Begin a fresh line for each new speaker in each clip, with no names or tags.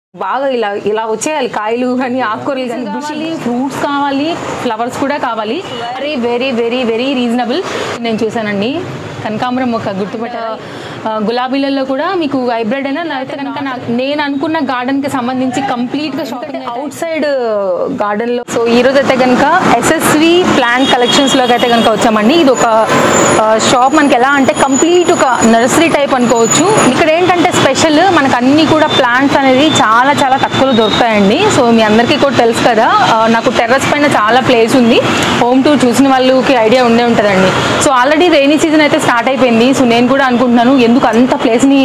బాగా ఇలా ఇలా వచ్చేయాలి కాయలు కానీ ఆకుకూరలు కానీ కావాలి ఫ్రూట్స్ కావాలి ఫ్లవర్స్ కూడా కావాలి very very very very reasonable నేను చూసానండి కనకాంబరం ఒక గుర్తుపట్ట ఆ, గులాబీలలో కూడా మీకు హైబ్రిడ్ అయినా లేకపోతే కనుక నా- నేను అనుకున్న గార్డెన్ కి సంబంధించి కంప్లీట్ గా షాపింగ్ అవుట్ సైడ్ గార్డెన్ లో సో ఈ రోజు అయితే కనుక ఎస్ఎస్వి ప్లాంట్ కలెక్షన్స్ లోకి అయితే కనుక వచ్చామండి ఇది ఒక షాప్ మనకి ఎలా అంటే కంప్లీట్ ఒక నర్సరీ టైప్ అనుకోవచ్చు ఇక్కడ ఏంటంటే స్పెషల్ మనకు అన్ని కూడా ప్లాంట్స్ అనేది చాలా చాలా తక్కువలో దొరుకుతాయండి సో మీ అందరికీ కూడా తెలుసు కదా ఆ, నాకు టెర్రస్ పైన చాలా ప్లేస్ ఉంది హోమ్ టూర్ చూసిన వాళ్ళకి ఐడియా ఉండే ఉంటుందండి సో ఆల్రెడీ రైనీ సీజన్ అయితే స్టార్ట్ అయిపోయింది సో నేను కూడా అనుకుంటున్నాను ఎందుకు అంత ప్లేస్ని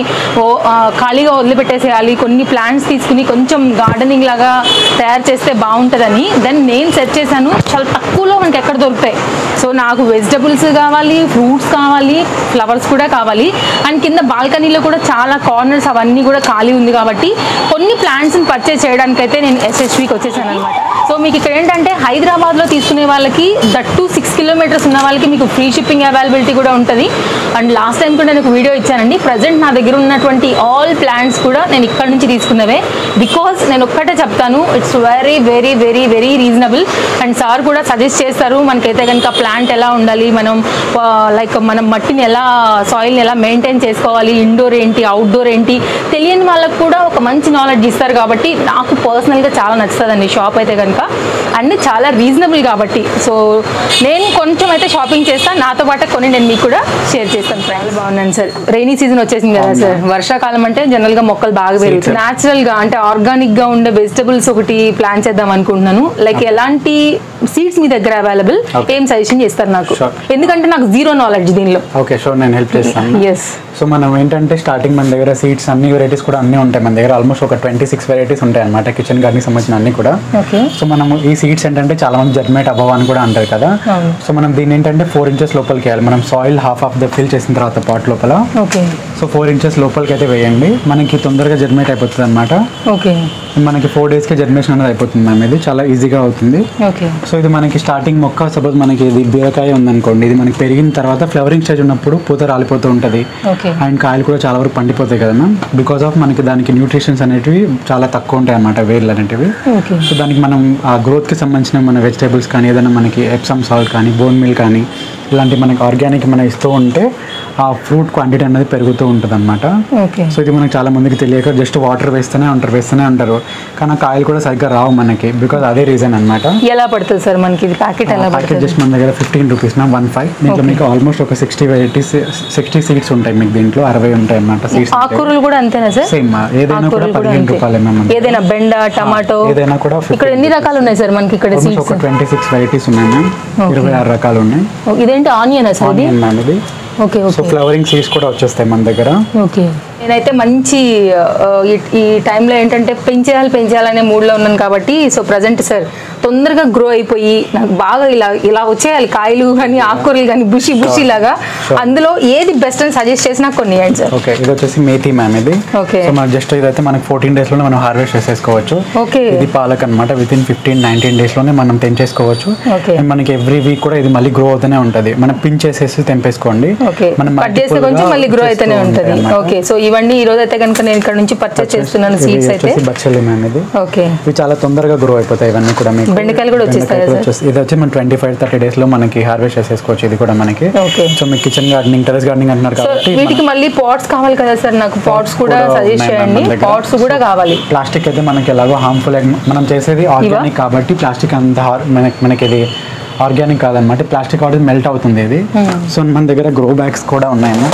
ఖాళీగా వదిలిపెట్టేసేయాలి కొన్ని ప్లాంట్స్ తీసుకుని కొంచెం గార్డెనింగ్ లాగా తయారు చేస్తే బాగుంటుందని దెన్ నేను సెట్ చేశాను చాలా తక్కువలో మనకి ఎక్కడ దొరుకుతాయి సో నాకు వెజిటబుల్స్ కావాలి ఫ్రూట్స్ కావాలి ఫ్లవర్స్ కూడా కావాలి అండ్ కింద బాల్కనీలో కూడా చాలా కార్నర్స్ అవన్నీ కూడా ఖాళీ ఉంది కాబట్టి కొన్ని ప్లాంట్స్ని పర్చేస్ చేయడానికైతే నేను ఎస్ఎస్వికి వచ్చేసాను అనమాట సో మీకు ఇక్కడ ఏంటంటే హైదరాబాద్లో తీసుకునే వాళ్ళకి దట్ టు సిక్స్ కిలోమీటర్స్ ఉన్న వాళ్ళకి మీకు ఫ్రీ షిప్పింగ్ అవైలబిలిటీ కూడా ఉంటుంది అండ్ లాస్ట్ టైం కూడా నేను ఒక వీడియో ఇచ్చానండి ప్రజెంట్ నా దగ్గర ఉన్నటువంటి ఆల్ ప్లాంట్స్ కూడా నేను ఇక్కడ నుంచి తీసుకున్నవే బికాస్ నేను ఒక్కటే చెప్తాను it's very very very very reasonable and sir కూడా సజెస్ట్ చేస్తారు మనకైతే కనుక ప్లాంట్ ఎలా ఉండాలి మనం లైక్ మనం మట్టిని ఎలా సాయిల్ని ఎలా మెయింటైన్ చేసుకోవాలి ఇండోర్ ఏంటి అవుట్డోర్ ఏంటి తెలియని వాళ్ళకు కూడా ఒక మంచి నాలెడ్జ్ ఇస్తారు కాబట్టి నాకు పర్సనల్గా చాలా నచ్చుతుందండి షాప్ అయితే కనుక అన్నీ చాలా రీజనబుల్ కాబట్టి సో నేను కొంచెం అయితే షాపింగ్ చేస్తాను నాతో పాటు కొన్ని నేను మీకు కూడా షేర్ చేస్తాను చాలా బాగున్నాను సార్ రైనీ సీజన్ వచ్చేసింది కదా సార్ వర్షాకాలం అంటే జనరల్ గా మొక్కలు బాగా పెరుగుతాయి న్యాచురల్ గా అంటే ఆర్గానిక్ గా ఉండే వెజిటబుల్స్ ఒకటి ప్లాన్ చేద్దాం అనుకుంటున్నాను లైక్ ఎలాంటి సీడ్స్ మీ దగ్గర అవైలబుల్
Okay.
ఏం సజెషన్ చేస్తారు నాకు
Sure.
ఎందుకంటే నాకు జీరో నాలెడ్జ్ దీనిలో
ఓకే షూర్ నేను హెల్ప్ చేస్తాను
ఎస్
సో మనం ఏంటంటే స్టార్టింగ్ మన దగ్గర సీడ్స్ అన్ని వెరైటీస్ కూడా అన్నీ ఉంటాయి మన దగ్గర ఆల్మోస్ట్ ఒక ట్వంటీ సిక్స్ వెరైటీస్ ఉంటాయి అనమాట కిచెన్ గార్డెన్కి సంబంధించిన అన్ని కూడా
ఓకే
సో మనం ఈ సీడ్స్ ఏంటంటే చాలా మంది జర్మేట్ అవ్వవు అని కూడా అంటారు కదా
అవును.
సో మనం దీన్ని ఏంటంటే ఫోర్ ఇంచెస్ లోపలికి వేయాలి మనం soil half of the fill చేసిన తర్వాత పాట్ లోపల
ఓకే
సో ఫోర్ ఇంచెస్ లోపలికి అయితే వేయండి మనకి తొందరగా జర్మేట్ అయిపోతుంది అనమాట
ఓకే
మనకి ఫోర్ డేస్కి జర్మినేషన్ అనేది అయిపోతుంది మ్యామ్ ఇది చాలా ఈజీగా అవుతుంది
ఓకే
సో ఇది మనకి స్టార్టింగ్ మొక్క సపోజ్ మనకి ఇది బీరకాయ ఉందనుకోండి ఇది మనకి పెరిగిన తర్వాత ఫ్లవరింగ్ స్టేజ్ ఉన్నప్పుడు పూత రాలిపోతూ ఉంటుంది
ఓకే
అండ్ కాయలు కూడా చాలా వరకు పండిపోతాయి కదా మ్యామ్ బికాస్ ఆఫ్ మనకి దానికి న్యూట్రిషన్స్ అనేటివి చాలా తక్కువ ఉంటాయి అన్నమాట వేర్లు అనేటివి
ఓకే
సో దానికి మనం ఆ గ్రోత్కి సంబంధించిన మన వెజిటేబుల్స్ కానీ ఏదైనా మనకి ఎప్సమ్ సాల్ట్ కానీ బోన్ మిల్ కానీ ఇలాంటి మనకి ఆర్గానిక్ మనం ఇస్తూ ఉంటే ఆ ఫ్రూట్ క్వాంటిటీ అనేది పెరుగుతూ ఉంటుంది అనమాట
ఓకే
సో ఇది మనకి చాలా మందికి తెలియక జస్ట్ వాటర్ వేస్తూనే ఉంటారు వేస్తూనే ఉంటారు కానీ ఆ కాయలు కూడా సరిగ్గా రావు మనకి బికాస్ అదే రీజన్ అనమాట
ఎలా పడుతుంది సార్ మనకి ఇది ప్యాకెట్ ఎలా
ప్యాకెట్
పడుతుంది
జస్ట్ మన దగ్గర ఫిఫ్టీన్ రూపీస్ నా వన్ ఫైవ్ దీంట్లో
Okay.
మీకు ఆల్మోస్ట్ ఒక సిక్స్టీ వెరైటీస్ సిక్స్టీ సీడ్స్ ఉంటాయి మీకు దీంట్లో అరవై ఉంటాయి అన్నమాట సీడ్స్
ఆకుకూరలు కూడా అంతేనా సార్
సేమ్ ఏదైనా కూడా
ఆకుకూరలు కూడా
పదిహేను
అంతే.
రూపాయలే మ్యామ్
ఏదైనా బెండ టమాటో
ఏదైనా కూడా
ఇక్కడ ఎన్ని రకాలు ఉన్నాయి సార్ మనకి ఇక్కడ
ఆల్మోస్ట్
సీడ్స్
ఒక ట్వంటీ సిక్స్ వెరైటీస్ ఉన్నాయి మ్యామ్
Okay.
ఇరవై ఆరు రకాలు ఉన్నాయి
ఇదేంటి ఆనియన్ సార్ ఇది
ఆనియన్ మ్యామ్ ఇది
okay
so
okay
flowering seeds కూడా వచ్చేస్తాయి మన దగ్గర
ఓకే నేనైతే మంచి ఆ, ఈ- ఈ టైంలో ఏంటంటే పెంచేయాలి పెంచేయాలనే మూడ్లో ఉన్నాను కాబట్టి సో ప్రజెంట్ సార్ తొందరగా గ్రో అయిపోయి నాకు బాగా ఇలా ఇలా వచ్చేయాలి కాయలు కానీ ఆకుకూరలు కానీ బుషి బుషి లాగా
Sure.
అందులో ఏది బెస్ట్ అని సజెస్ట్ చేసినా కొన్ని ఇవ్వండి సార్
ఓకే ఇది వచ్చేసి మేథీ మ్యామ్ ఇది
Okay.
సో మన జస్ట్ ఇదైతే మనకి ఫోర్టీన్ డేస్ లోనే మనం హార్వెస్ట్ చేసేసుకోవచ్చు
Okay.
ఇది పాలక్ అనమాట with in fifteen nineteen days లోనే మనం తెంచేసుకోవచ్చు
Okay.
And మనకి ఎవ్రీ వీక్ కూడా ఇది మళ్ళీ గ్రో అవుతూనే ఉంటుంది మనం పిన్ చేసేసి తెంపేసుకోండి
ఓకే
మనం
కట్ చేస్తే
multiple
కొంచెం
గా
మళ్ళీ గ్రో
చేస్తూ
అయితేనే
ఉంటాయి
ఉంటుంది
అన్నమాట.
ఓకే సో ఇవన్నీ ఈ రోజు అయితే కనుక నేను ఇక్కడ నుంచి పర్చేస్ చేస్తున్నాను
ఇవి
సీడ్స్ అయితే
వచ్చేసి బచ్చలి మ్యామ్ ఇది
ఓకే
ఇవి చాలా తొందరగా గ్రో అయిపోతాయి ఇవన్నీ కూడా మీకు
బెండకాయలు కూడా వచ్చేస్తాయా
బెండకాయ కూడా
సార్?
వచ్చేసి- ఇది వచ్చి మనం ట్వంటీ ఫైవ్ థర్టీ డేస్ లో మనకి హార్వెస్ట్ చేసేసుకోవచ్చు ఇది కూడా మనకి
Okay.
సో మీకు కిచెన్ గార్డెనింగ్ టెరెస్ గార్డెనింగ్ అంటున్నారు
సో
కాబట్టి
వీటికి మళ్ళీ పాట్స్ కావాలి కదా సార్ నాకు పాట్స్ కూడా
కూడా
సజెస్ట్
ఉన్నాయి
చేయండి
మన దగ్గర.
పాట్స్ కూడా కావాలి
ప్లాస్టిక్ అయితే మనకి ఎలాగో హార్మ్ఫుల్ మనం చేసేది ఆర్గానిక్ కాబట్టి ప్లాస్టిక్ అంత har- మనకి మనకి ఇది ఆర్గానిక్ కాదనమాట ప్లాస్టిక్ ఆల్రెడీ మెల్ట్ అవుతుంది ఇది సో మన దగ్గర గ్రో బ్యాగ్స్ కూడా ఉన్నాయన్న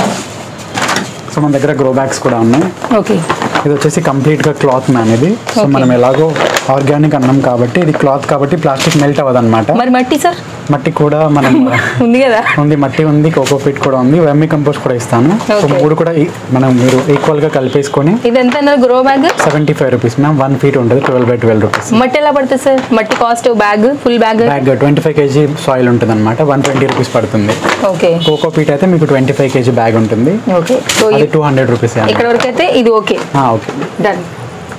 సో మన దగ్గర గ్రో బ్యాగ్స్ కూడా ఉన్నాయి
ఓకే
ఇది వచ్చేసి కంప్లీట్ గా క్లాత్ మ్యామ్ ఇది సో
Okay.
మనం ఎలాగో ఆర్గానిక్ అన్నాం కాబట్టి ఇది క్లాత్ కాబట్టి ప్లాస్టిక్ మెల్ట్ అవ్వదన్నమాట
మరి మట్టి సార్
మట్టి కూడా మనం
ఉంది కదా
ఉంది మట్టి ఉంది కోకో పిట్ కూడా ఉంది వెమ్మి కంపోస్ట్ కూడా ఇస్తాను సో
Okay.
మూడు కూడా ఈ- మనం మీరు ఈక్వల్ గా కలిపేసుకొని
ఇది ఎంత అన్నారు grow bag
seventy five rupees ma'am one feet ఉంటుంది ట్వెల్వ్ బై ట్వెల్వ్ రూపీస్
మట్టి ఎలా పడుతుంది సార్ మట్టి cost bag full bag
bag twenty five kg soil ఉంటుంది అనమాట వన్ ట్వంటీ రూపీస్ పడుతుంది
ఓకే
కోకో పీట్ అయితే మీకు ట్వంటీ ఫైవ్ కేజీ బ్యాగ్ ఉంటుంది
ఓకే సో
అది టూ హండ్రెడ్ రూపీస్
ఇక్కడ వరకు అయితే ఇది ఓకే
ఓకే
డన్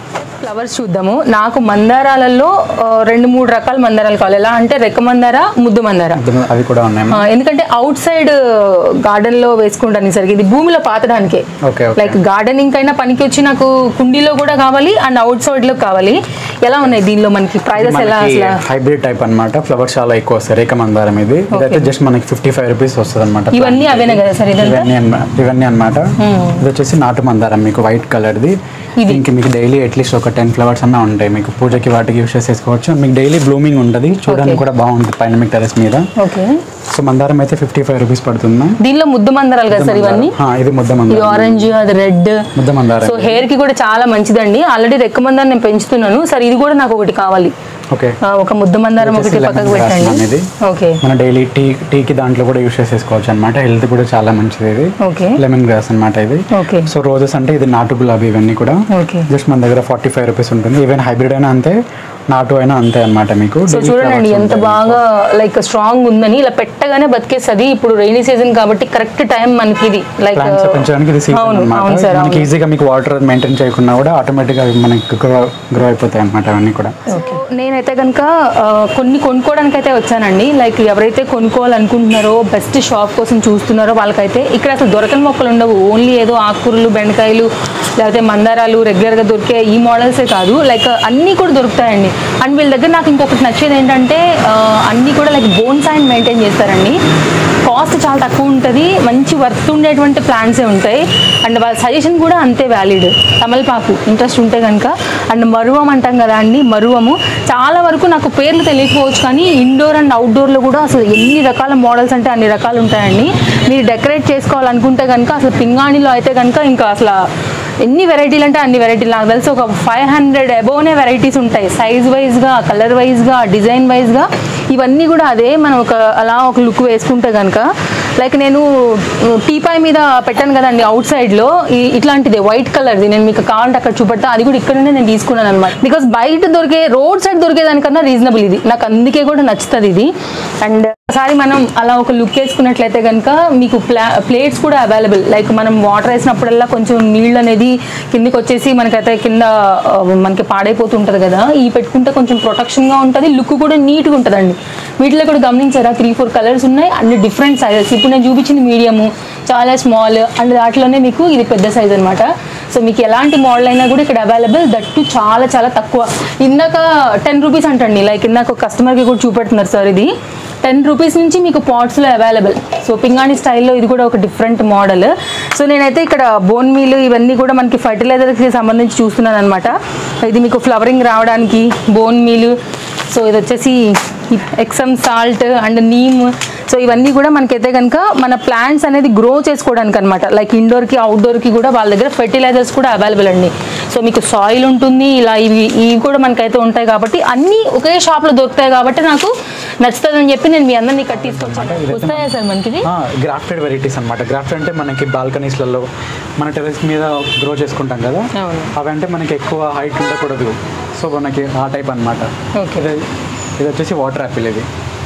ఫ్లవర్స్ చూద్దాము నాకు మందారాలలో ఆ, రెండు మూడు రకాల మందారాలు కావాలి ఎలా అంటే రెక్క మందార ముద్దు మందార
అర్థం- అవి కూడా ఉన్నాయి
ఆ, ఎందుకంటే అవుట్ సైడ్ గార్డెన్ లో వేసుకుంటాను సరికి ఇది భూమిలో పాతడానికే
ఓకే ఓకే
లైక్ గార్డెనింగ్ కైనా పనికి వచ్చి నాకు కుండీలో కూడా కావాలి అండ్ అవుట్ సైడ్ లో కావాలి ఎలా ఉన్నాయి దీనిలో మనకి ప్రైజెస్ ఎలా అసలు
హైబ్రిడ్ టైప్ అన్నమాట ఫ్లవర్స్ చాలా ఎక్కువ వస్తాయి రేఖ మందారం ఇది ఇదైతే జస్ట్ మనకి ఫిఫ్టీ ఫైవ్ రూపీస్ వస్తుంది అనమాట
ఇవన్నీ అవేనే కదా సార్ ఇదంతా
ఇవన్నీ అన్నమా- ఇవన్నీ అన్నమాట ఇది వచ్చేసి నాటు మందారం మీకు వైట్ కలర్ది
ఇది.
ఇంక మీకు డైలీ అట్లీస్ట్ ఒక టెన్ ఫ్లవర్స్ అన్న ఉంటాయి మీకు పూజకి వాటికి యూస్ చేసేసుకోవచ్చు మీకు డైలీ బ్లూమింగ్ ఉంటుంది చూడడానికి
Okay.
కూడా బాగుంటుంది పైన మీకు టెరెస్ మీద
ఓకే
సో మందారం అయితే ఫిఫ్టీ ఫైవ్ రూపీస్ పడుతుంది
దీనిలో ముద్దు మందారాలు కదా సార్ ఇవన్నీ
ఆ, ఇది ముద్ద
ఇది
మందారం
ఆరెంజ్ అది రెడ్
ముద్ద మందారం
సో హెయిర్ కి కూడా చాలా మంచిదండి ఆల్రెడీ రెక్క మందారం నేను పెంచుతున్నాను సార్ ఇది కూడా నాకు ఒకటి కావాలి
ఓకే
ఆ, ఒక ముద్ద మందారం
ఇది
ఒకటి
వచ్చేసి
పక్కకు
lemon grass
పెట్టండి
అనేది.
ఓకే
మన డైలీ టీ టీకి దాంట్లో కూడా యూస్ చేసేసుకోవచ్చు అనమాట హెల్త్ కూడా చాలా మంచిది ఇది
ఓకే
లెమన్ గ్రాస్ అన్నమాట ఇది
ఓకే
సో రోజెస్ అంటే ఇది నాటు గులాబీ ఇవన్నీ కూడా
ఓకే
జస్ట్ మన దగ్గర ఫార్టీ ఫైవ్ రూపీస్ ఉంటుంది ఈవెన్ హైబ్రిడ్ అయినా అంతే నాటు అయినా అంతే అన్నమాట మీకు
సో
Daily
చూడండి
flowers
ఎంత
ఉంటాయి.
బాగా లైక్ స్ట్రాంగ్ ఉందని ఇలా పెట్టగానే బతికేస్తుంది ఇప్పుడు రైనీ సీజన్ కాబట్టి కరెక్ట్ టైం మనకి ఇది లైక్
ప్లాంట్స్ పెంచడానికి ఇది సీజన్
అవును అవును
అన్నమాట
సార్
మనకి ఈజీగా మీకు వాటర్ మెయింటైన్ చేయకుండా కూడా ఆటోమేటిక్ గా అవి మనకి గ్రో గ్రో అయిపోతాయి అన్నమాట అవన్నీ కూడా
ఓకే నేనైతే కనుక కొన్ని కొనుక్కోవడానికి అయితే వచ్చానండి లైక్ ఎవరైతే కొనుక్కోవాలనుకుంటున్నారో బెస్ట్ షాప్ కోసం చూస్తున్నారో వాళ్ళకైతే ఇక్కడ అసలు దొరకని మొక్కలు ఉండవు ఓన్లీ ఏదో ఆకుకూరలు బెండకాయలు లేకపోతే మందారాలు రెగ్యులర్గా దొరికే ఈ మోడల్సే కాదు లైక్ అన్నీ కూడా దొరుకుతాయండి అండ్ వీళ్ళ దగ్గర నాకు ఇంకొకటి నచ్చేది ఏంటంటే ఆ, అన్నీ కూడా లైక్ బోన్ సైన్ మెయింటైన్ చేస్తారండి కాస్ట్ చాలా తక్కువ ఉంటుంది మంచి వర్త్ ఉండేటువంటి ప్లాంట్సే ఉంటాయి అండ్ వాళ్ళ సజెషన్ కూడా అంతే వ్యాలిడ్ తమలపాకు ఇంట్రెస్ట్ ఉంటే కనుక అండ్ మరువం అంటాం కదా అండి మరువము చాలా వరకు నాకు పేర్లు తెలియకపోవచ్చు కానీ ఇండోర్ అండ్ అవుట్డోర్లో కూడా అసలు ఎన్ని రకాల మోడల్స్ అంటే అన్ని రకాలు ఉంటాయండి మీరు డెకరేట్ చేసుకోవాలనుకుంటే కనుక అసలు పింగాణిలో అయితే కనుక ఇంకా అసలు ఎన్ని వెరైటీలు అంటే అన్ని వెరైటీలు నాకు తెలిసి ఒక ఫైవ్ హండ్రెడ్ అబోవ్నే వెరైటీస్ ఉంటాయి సైజ్ వైజ్గా కలర్ వైజ్గా డిజైన్ వైజ్గా ఇవన్నీ కూడా అదే మనం ఒక అలా ఒక లుక్ వేసుకుంటే కనుక లైక్ నేను టీపాయ్ మీద పెట్టాను కదండి అవుట్ సైడ్లో ఇట్లాంటిది వైట్ కలర్ది నేను మీకు కావాలంటే అక్కడ చూపెడతా అది కూడా ఇక్కడనే నేను తీసుకున్నాను అనమాట బికాస్ బయట దొరికే రోడ్ సైడ్ దొరికే దానికన్నా రీజనబుల్ ఇది నాకు అందుకే కూడా నచ్చుతుంది ఇది అండ్ ఒకసారి మనం అలా ఒక లుక్ వేసుకున్నట్లయితే కనుక మీకు ప్లా ప్లేట్స్ కూడా అవైలబుల్ లైక్ మనం వాటర్ వేసినప్పుడల్లా కొంచెం నీళ్ళు అనేది కిందికి వచ్చేసి మనకైతే కింద ఆ, మనకి పాడైపోతుంటుంది కదా ఈ పెట్టుకుంటే కొంచెం ప్రొటెక్షన్గా ఉంటుంది లుక్ కూడా నీట్గా ఉంటుందండి వీటిలో కూడా గమనించారా త్రీ ఫోర్ కలర్స్ ఉన్నాయి అన్ని డిఫరెంట్ సైజెస్ ఇప్పుడు నేను చూపించింది మీడియము చాలా స్మాల్ అండ్ దాంట్లోనే మీకు ఇది పెద్ద సైజ్ అనమాట సో మీకు ఎలాంటి మోడల్ అయినా కూడా ఇక్కడ అవైలబుల్ దట్టు చాలా చాలా తక్కువ ఇందాక టెన్ రూపీస్ అంటండి లైక్ ఇందాక కస్టమర్కి కూడా చూపెడుతున్నారు సార్ ఇది టెన్ రూపీస్ నుంచి మీకు పాట్స్లో అవైలబుల్ సో పింగాణి స్టైల్లో ఇది కూడా ఒక డిఫరెంట్ మోడల్ సో నేనైతే ఇక్కడ బోన్ మీల్ ఇవన్నీ కూడా మనకి ఫర్టిలైజర్కి సంబంధించి చూస్తున్నాను అనమాట ఇది మీకు ఫ్లవరింగ్ రావడానికి బోన్ మీల్ సో ఇది వచ్చేసి Epsom salt and neem so ఇవన్నీ కూడా మనకైతే కనుక మన ప్లాంట్స్ అనేది గ్రో చేసుకోవడానికి అనమాట లైక్ ఇండోర్కి అవుట్డోర్కి కూడా వాళ్ళ దగ్గర ఫెర్టిలైజర్స్ కూడా అవైలబుల్ అండి సో మీకు సాయిల్ ఉంటుంది ఇలా ఇవి ఇవి కూడా మనకైతే ఉంటాయి కాబట్టి అన్నీ ఒకే షాప్లో దొరుకుతాయి కాబట్టి నాకు నచ్చుతుందని చెప్పి నేను మీ అందరినీ ఇక్కడ తీసుకొచ్చాను వస్తాయా సార్ మనకి ఇది
గ్రాఫ్టెడ్ వెరైటీస్ అన్నమాట గ్రాఫ్టెడ్ అంటే మనకి బాల్కనీస్లలో మన టెరెస్ మీద గ్రో చేసుకుంటాం కదా
అవును.
అవి అంటే మనకి ఎక్కువ హైట్ ఉండకూడదు సో మనకి ఆ టైప్ అన్నమాట
ఓకే
ఇది ఇది వచ్చేసి వాటర్ యాపిల్ ఇది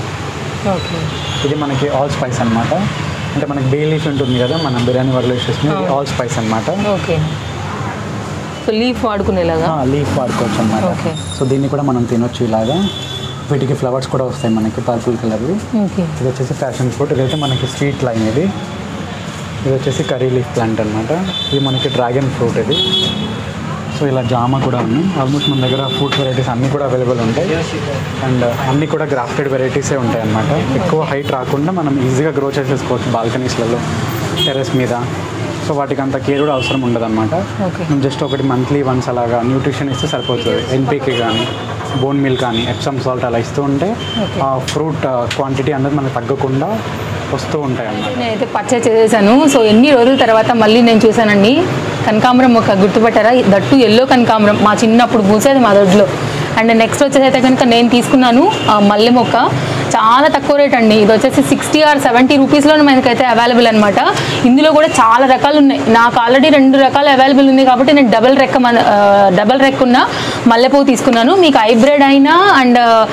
ఓకే
ఇది మనకి ఆల్ స్పైస్ అన్నమాట అంటే మనకి బే లీఫ్ ఉంటుంది కదా మనం బిర్యానీ వరలో యూస్ చేసుకునే ఆల్ స్పైస్ అన్నమాట
ఓకే సో లీఫ్ వాడుకునేలాగా
లీఫ్ వాడుకోవచ్చు అన్నమాట
Okay.
సో దీన్ని కూడా మనం తినొచ్చు ఇలాగా వీటికి ఫ్లవర్స్ కూడా వస్తాయి మనకి పర్పుల్ కలర్వి
ఓకే
ఇది వచ్చేసి ఫ్యాషన్ ఫ్రూట్ ఇదైతే మనకి స్వీట్ లైన్ ఇది ఇది వచ్చేసి కర్రీ లీఫ్ ప్లాంట్ అనమాట ఇది మనకి డ్రాగన్ ఫ్రూట్ ఇది సో ఇలా జామ కూడా ఉంది ఆల్మోస్ట్ మన దగ్గర ఫ్రూట్ వెరైటీస్ అన్నీ కూడా అవైలబుల్ ఉంటాయి అండ్ అన్నీ కూడా గ్రాఫ్టెడ్ వెరైటీసే ఉంటాయి అన్నమాట ఎక్కువ హైట్ రాకుండా మనం ఈజీగా గ్రో చేసేసుకోవచ్చు బాల్కనీస్లలో టెరెస్ మీద సో వాటికి అంత కేర్ కూడా అవసరం ఉండదు అనమాట
Okay.
మనం జస్ట్ ఒకటి మంత్లీ వన్స్ అలాగా న్యూట్రిషన్ ఇస్తే సరిపోతుంది ఎన్పీకే కానీ బోన్ మిల్క్ కానీ ఎప్సమ్ సాల్ట్ అలా ఇస్తూ ఉంటే
Okay.
ఆ ఫ్రూట్ క్వాంటిటీ అనేది మనకు తగ్గకుండా వస్తూ ఉంటాయి అన్నమాట
నేనైతే పర్చేస్ చేసేసాను సో ఎన్ని రోజుల తర్వాత మళ్ళీ నేను చూశానండి కనకాంబరం మొక్క గుర్తుపట్టారా దట్టు ఎల్లో కనకాంబరం మా చిన్నప్పుడు పూసేది మా దొడ్లో అండ్ నెక్స్ట్ వచ్చేసి అయితే కనుక నేను తీసుకున్నాను ఆ మల్లె మొక్క చాలా తక్కువ రేట్ అండి ఇది వచ్చేసి సిక్స్టీ ఆర్ సెవెంటీ రూపీస్లో మనకైతే అవైలబుల్ అనమాట ఇందులో కూడా చాలా రకాలు ఉన్నాయి నాకు ఆల్రెడీ రెండు రకాలు అవైలబుల్ ఉంది కాబట్టి నేను డబల్ రెక్క మన డబల్ రెక్ ఉన్న మల్లెపూ తీసుకున్నాను మీకు హైబ్రిడ్ అయినా అండ్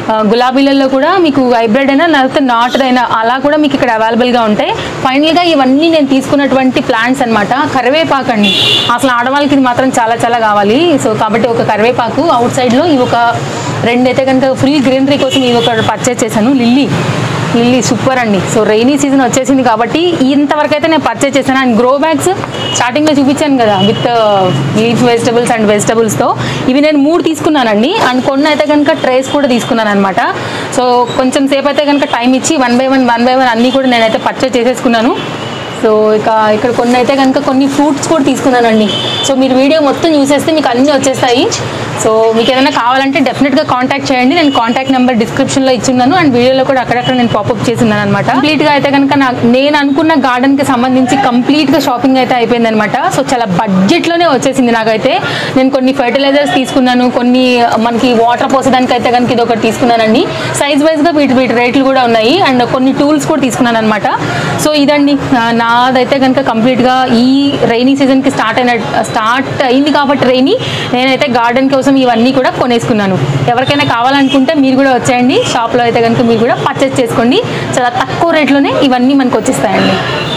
ఆ, గులాబీలలో కూడా మీకు హైబ్రిడ్ అయినా లేకపోతే నాటుదైనా అలా కూడా మీకు ఇక్కడ అవైలబుల్గా ఉంటాయి ఫైనల్గా ఇవన్నీ నేను తీసుకున్నటువంటి ప్లాంట్స్ అనమాట కరివేపాకు అండి అసలు ఆడవాళ్ళకి ఇది మాత్రం చాలా చాలా కావాలి సో కాబట్టి ఒక కరివేపాకు అవుట్ సైడ్లో ఇవి ఒక రెండైతే కనుక ఫుల్ గ్రీనరీ కోసం ఇవి ఒక పర్చేస్ చేశాను లిల్లీ లిల్లీ సూపర్ అండి సో రైనీ సీజన్ వచ్చేసింది కాబట్టి ఇంతవరకు అయితే నేను పర్చేస్ చేశాను అండ్ గ్రో బ్యాగ్స్ స్టార్టింగ్లో చూపించాను కదా విత్ లీఫ్ వెజిటబుల్స్ అండ్ వెజిటబుల్స్తో ఇవి నేను మూడు తీసుకున్నానండి అండ్ కొన్ని అయితే కనుక ట్రేస్ కూడా తీసుకున్నాను అనమాట సో కొంచెం సేపు అయితే కనుక టైం ఇచ్చి one by one one by one అన్నీ కూడా నేనైతే పర్చేస్ చేసేసుకున్నాను సో ఇక ఇక్కడ కొన్ని అయితే కనుక కొన్ని ఫ్రూట్స్ కూడా తీసుకున్నానండి సో మీరు వీడియో మొత్తం చూసేస్తే మీకు అన్నీ వచ్చేస్తాయి సో మీకు ఏదైనా కావాలంటే డెఫినెట్గా కాంటాక్ట్ చేయండి నేను కాంటాక్ట్ నెంబర్ డిస్క్రిప్షన్లో ఇచ్చున్నాను అండ్ వీడియోలో కూడా అక్కడక్కడ నేను పాపప్ చేస్తున్నాను అనమాట కంప్లీట్గా అయితే కనుక నాకు నేను అనుకున్న గార్డెన్కి సంబంధించి కంప్లీట్గా షాపింగ్ అయితే అయిపోయింది అనమాట సో చాలా బడ్జెట్లోనే వచ్చేసింది నాకైతే నేను కొన్ని ఫర్టిలైజర్స్ తీసుకున్నాను కొన్ని మనకి వాటర్ పోసేదానికి అయితే కనుక ఇది ఒకటి తీసుకున్నానండి సైజ్ వైజ్గా వీటి వీటి రేట్లు కూడా ఉన్నాయి అండ్ కొన్ని టూల్స్ కూడా తీసుకున్నాను అనమాట సో ఇదండి నా- నాదైతే కనుక కంప్లీట్గా ఈ రైనీ సీజన్కి స్టార్ట్ అయిన స్టార్ట్ అయింది కాబట్టి రైనీ నేనైతే గార్డెన్ కోసం ఇవన్నీ కూడా కొనేసుకున్నాను ఎవరికైనా కావాలనుకుంటే మీరు కూడా వచ్చేయండి షాప్లో అయితే కనుక మీరు కూడా పర్చేస్ చేసుకోండి చాలా తక్కువ రేట్లోనే ఇవన్నీ మనకు వచ్చేస్తాయండి